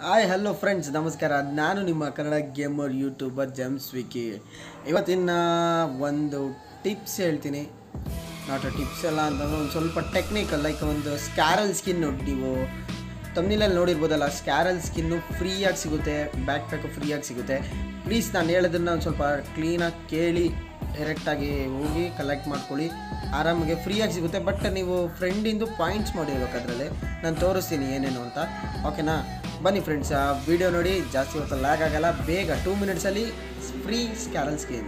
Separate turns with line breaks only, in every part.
hi hello friends ನಮಸ್ಕಾರ ನಾನು ನಿಮ್ಮ ಕನ್ನಡ ಗೇಮರ್ ಯೂಟ್ಯೂಬರ್ ಜಮ್ಸ್ ವಿಕಿ ಇವತ್ತಿನ ಒಂದು ಟಿಪ್ಸ್ ಹೇಳ್ತೀನಿ ನಾಟ್ ಟಿಪ್ಸ್ ಎಲ್ಲ ಅಂತಂದ್ರೆ ಒಂದು ಸ್ವಲ್ಪ ಟೆಕ್ನಿಕಲ್ ಲೈಕ್ ಒಂದು ಸ್ಕ್ಯಾರಲ್ ಸ್ಕಿನ್ನು ನೀವು ತಮ್ಮನಿಲಲ್ಲಿ ನೋಡಿರ್ಬೋದಲ್ಲ ಸ್ಕ್ಯಾರಲ್ ಸ್ಕಿನ್ನು ಫ್ರೀಯಾಗಿ ಸಿಗುತ್ತೆ ಬ್ಯಾಕ್ ಪ್ಯಾಕು ಫ್ರೀಯಾಗಿ ಸಿಗುತ್ತೆ ಪ್ಲೀಸ್ ನಾನು ಹೇಳೋದನ್ನ ಒಂದು ಸ್ವಲ್ಪ ಕ್ಲೀನಾಗಿ ಕೇಳಿ ಡೈರೆಕ್ಟಾಗಿ ಹೋಗಿ ಕಲೆಕ್ಟ್ ಮಾಡ್ಕೊಳ್ಳಿ ಆರಾಮಾಗಿ ಫ್ರೀಯಾಗಿ ಸಿಗುತ್ತೆ ಬಟ್ ನೀವು ಫ್ರೆಂಡಿಂದು ಪಾಯಿಂಟ್ಸ್ ಮಾಡಿರ್ಬೇಕು ಅದರಲ್ಲಿ ನಾನು ತೋರಿಸ್ತೀನಿ ಏನೇನು ಅಂತ ಓಕೆನಾ ಬನ್ನಿ ಫ್ರೆಂಡ್ಸ್ ಆ ವಿಡಿಯೋ ನೋಡಿ ಜಾಸ್ತಿ ಹೊತ್ತು ಲ್ಯಾಗ್ ಆಗಲ್ಲ ಬೇಗ ಟೂ ಮಿನಿಟ್ಸಲ್ಲಿ ಫ್ರೀ ಸ್ಕ್ಯಾರಲ್ ಸ್ಕೀಮ್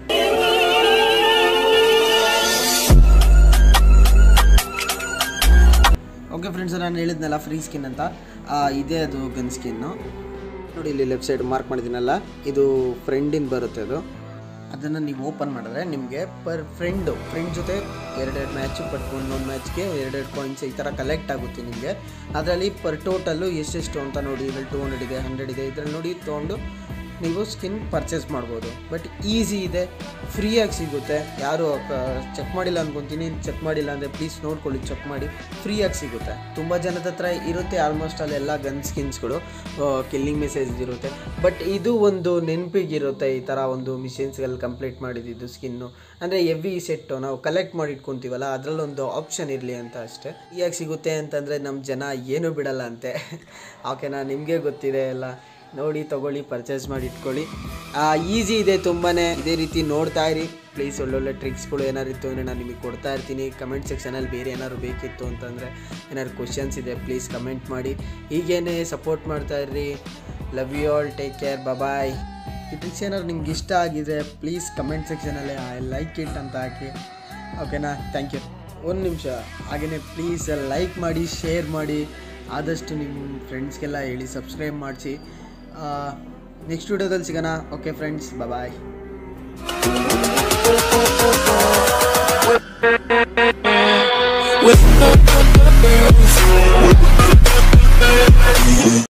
ಓಕೆ ಫ್ರೆಂಡ್ಸ್ ನಾನು ಹೇಳಿದ್ನಲ್ಲ ಫ್ರೀ ಸ್ಕಿನ್ ಅಂತ ಆ, ಇದೇ ಅದು ಗನ್ ಸ್ಕಿನ್ನು ನೋಡಿ ಇಲ್ಲಿ ಲೆಫ್ಟ್ ಸೈಡ್ ಮಾರ್ಕ್ ಮಾಡಿದ್ದೀನಲ್ಲ ಇದು ಫ್ರೆಂಡಿಂದ ಬರುತ್ತೆ ಅದು ಅದನ್ನು ನೀವು ಓಪನ್ ಮಾಡಿದ್ರೆ ನಿಮಗೆ ಪರ್ ಫ್ರೆಂಡು ಫ್ರೆಂಡ್ ಜೊತೆ ಎರಡೆರಡು ಮ್ಯಾಚು ಬಟ್ ಒಂದೊಂದು ಮ್ಯಾಚ್ಗೆ ಎರಡೆರಡು ಪಾಯಿಂಟ್ಸ್ ಈ ಥರ ಕಲೆಕ್ಟ್ ಆಗುತ್ತೆ ನಿಮಗೆ ಅದರಲ್ಲಿ ಪರ್ ಟೋಟಲ್ಲು ಎಷ್ಟೆಷ್ಟು ಅಂತ ನೋಡಿ ಇದರಲ್ಲಿ ಟೂ ಹಂಡ್ರೆಡ್ ಇದೆ ಹಂಡ್ರೆಡ್ ಇದೆ ಇದರಲ್ಲಿ ನೋಡಿ ತೊಗೊಂಡು ನೀವು ಸ್ಕಿನ್ ಪರ್ಚೇಸ್ ಮಾಡ್ಬೋದು ಬಟ್ ಈಸಿ ಇದೆ ಫ್ರೀಯಾಗಿ ಸಿಗುತ್ತೆ ಯಾರು ಚೆಕ್ ಮಾಡಿಲ್ಲ ಅನ್ಕೊತೀನಿ ಚೆಕ್ ಮಾಡಿಲ್ಲ ಅಂದರೆ ಪ್ಲೀಸ್ ನೋಡ್ಕೊಳ್ಳಿ ಚೆಕ್ ಮಾಡಿ ಫ್ರೀಯಾಗಿ ಸಿಗುತ್ತೆ ತುಂಬ ಜನದ ಹತ್ರ ಇರುತ್ತೆ ಆಲ್ಮೋಸ್ಟ್ ಅಲ್ಲೆಲ್ಲ ಗನ್ ಸ್ಕಿನ್ಸ್ಗಳು ಕಿಲ್ಲಿಂಗ್ ಮೆಸೇಜ್ ಇರುತ್ತೆ ಬಟ್ ಇದು ಒಂದು ನೆನಪಿಗಿರುತ್ತೆ ಈ ಥರ ಒಂದು ಮಿಷಿನ್ಸ್ಗಳು ಕಂಪ್ಲೀಟ್ ಮಾಡಿದ್ದು ಸ್ಕಿನ್ನು ಅಂದರೆ ಎವಿ ಸೆಟ್ಟು ನಾವು ಕಲೆಕ್ಟ್ ಮಾಡಿ ಇಟ್ಕೊತೀವಲ್ಲ ಅದರಲ್ಲೊಂದು ಆಪ್ಷನ್ ಇರಲಿ ಅಂತ ಅಷ್ಟೇ ಫ್ರೀಯಾಗಿ ಸಿಗುತ್ತೆ ಅಂತಂದರೆ ನಮ್ಮ ಜನ ಏನೂ ಬಿಡಲ್ಲ ಅಂತೆ ಓಕೆನಾ ನಿಮಗೆ ಗೊತ್ತಿದೆ ಎಲ್ಲ ನೋಡಿ ತಗೊಳ್ಳಿ ಪರ್ಚೇಸ್ ಮಾಡಿ ಇಟ್ಕೊಳ್ಳಿ ಈಸಿ ಇದೆ ತುಂಬಾ ಇದೇ ರೀತಿ ನೋಡ್ತಾ ಇರಿ ಪ್ಲೀಸ್ ಒಳ್ಳೊಳ್ಳೆ ಟ್ರಿಕ್ಸ್ಗಳು ಏನಾರು ಇತ್ತು ಅಂದರೆ ನಾನು ನಿಮಗೆ ಕೊಡ್ತಾ ಇರ್ತೀನಿ ಕಮೆಂಟ್ ಸೆಕ್ಷನಲ್ಲಿ ಬೇರೆ ಏನಾದ್ರು ಬೇಕಿತ್ತು ಅಂತಂದರೆ ಏನಾದ್ರು ಕ್ವಶನ್ಸ್ ಇದೆ ಪ್ಲೀಸ್ ಕಮೆಂಟ್ ಮಾಡಿ ಹೀಗೇನೆ ಸಪೋರ್ಟ್ ಮಾಡ್ತಾ ಇರ್ರಿ love you all take care bye ಈ ಟ್ರಿಕ್ಸ್ ಏನಾದ್ರು ನಿಮ್ಗೆ ಇಷ್ಟ ಆಗಿದ್ರೆ ಪ್ಲೀಸ್ ಕಮೆಂಟ್ ಸೆಕ್ಷನಲ್ಲಿ ಐ ಲೈಕ್ ಇಟ್ ಅಂತ ಹಾಕಿ ಓಕೆನಾ ಥ್ಯಾಂಕ್ ಯು ಒಂದು ನಿಮಿಷ ಹಾಗೆಯೇ ಪ್ಲೀಸ್ ಲೈಕ್ ಮಾಡಿ ಶೇರ್ ಮಾಡಿ ಆದಷ್ಟು ನಿಮ್ಮ ಫ್ರೆಂಡ್ಸ್ಗೆಲ್ಲ ಹೇಳಿ ಸಬ್ಸ್ಕ್ರೈಬ್ ಮಾಡಿಸಿ ನೆಕ್ಸ್ಟ್ ವಿಡಿಯೋದಲ್ಲಿ ಸಿಗೋಣ ಓಕೆ ಫ್ರೆಂಡ್ಸ್ ಬಾಯ್
with